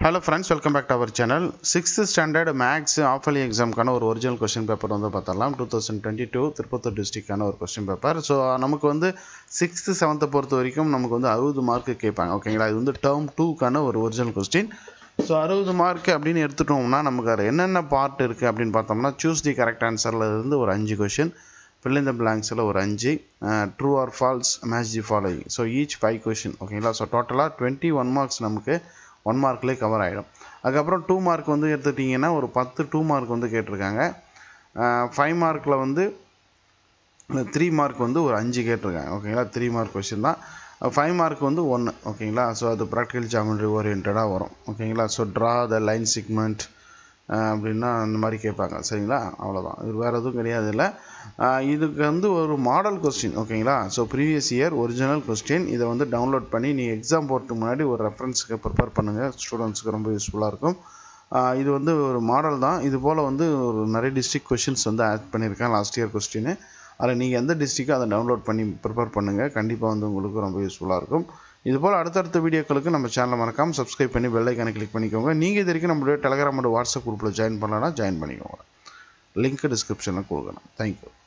hello friends welcome back to our channel sixth standard maths half yearly எக்ஸாமுக்கான ஒரு original question paper வந்து பார்த்தரலாம் two thousand twenty two Tirupattur டிஸ்ட்ரிக்டான ஒரு கொஸ்டின் பேப்பர் ஸோ நமக்கு வந்து சிக்ஸ்த்து செவன்த்தை பொறுத்த வரைக்கும் நமக்கு வந்து அறுபது மார்க்கு கேட்பாங்க ஓகேங்களா இது வந்து டேர்ம் டூக்கான ஒரு ஒரிஜினல் கொஸ்டின் ஸோ அறுபது மார்க் அப்படின்னு எடுத்துட்டோம்னா நமக்கு அதில் என்னென்ன பார்ட் இருக்குது அப்படின்னு பார்த்தோம்னா சூஸ் தி கரெக்ட் ஆன்சரில் இருந்து ஒரு அஞ்சு கொஷின் fill in the blanksல ஒரு அஞ்சு true or false match the following so each five question ஓகேங்களா ஸோ டோட்டலாக டுவெண்ட்டி ஒன் மார்க்ஸ் நமக்கு ஒன் மார்க்லேயே கவர் ஆகிடும் அதுக்கப்புறம் டூ மார்க் வந்து எடுத்துட்டிங்கன்னா ஒரு பத்து டூ மார்க் வந்து கேட்டிருக்காங்க ஃபைவ் மார்க்கில் வந்து த்ரீ மார்க் வந்து ஒரு அஞ்சு கேட்டிருக்காங்க ஓகேங்களா த்ரீ மார்க் கொஷின் தான் ஃபைவ் மார்க் வந்து ஒன்று ஓகேங்களா ஸோ அது ப்ராக்டிக்கல் ஜாமெண்ட்ரி ஓரியன்டாக வரும் ஓகேங்களா so draw the line segment அப்படின்னா அந்த மாதிரி கேட்பாங்க சரிங்களா அவ்வளோதான் இது வேறு எதுவும் கிடையாது இல்லை இதுக்கு வந்து ஒரு மாடல் கொஸ்டின் ஓகேங்களா so previous year original question இதை வந்து டவுன்லோட் பண்ணி நீ எக்ஸாம் போகிறதுக்கு முன்னாடி ஒரு ரெஃபரன்ஸுக்கு ப்ரிப்பேர் பண்ணுங்கள் ஸ்டூடெண்ட்ஸுக்கு ரொம்ப யூஸ்ஃபுல்லாக இருக்கும் இது வந்து ஒரு மாடல் தான் இது போல் வந்து ஒரு நிறைய டிஸ்ட்ரிக் கொஷின்ஸ் வந்து ஆட் பண்ணியிருக்கேன் லாஸ்ட் இயர் கொஸ்டின் அதில் நீங்கள் எந்த டிஸ்ட்ரிக்கோ அதை டவுன்லோட் பண்ணி ப்ரிப்பேர் பண்ணுங்கள் கண்டிப்பாக வந்து உங்களுக்கு ரொம்ப யூஸ்ஃபுல்லாக இருக்கும் இது போல் அடுத்தடுத்த வீடியோக்களுக்கு நம்ம சேனலை மறக்காமல் சப்ஸ்கிரைப் பண்ணி பெல்லைக்கான கிளிக் பண்ணிக்கோங்க நீங்கள் இது வரைக்கும் நம்மளுடைய டெலகிராமோட வாட்ஸ்அப் குரூப்பில் ஜாயின் பண்ணலன்னா ஜாயின் பண்ணிக்கோங்க லிங்க் டிஸ்கிரிப்ஷனில் கொடுக்குறேன் தேங்க்யூ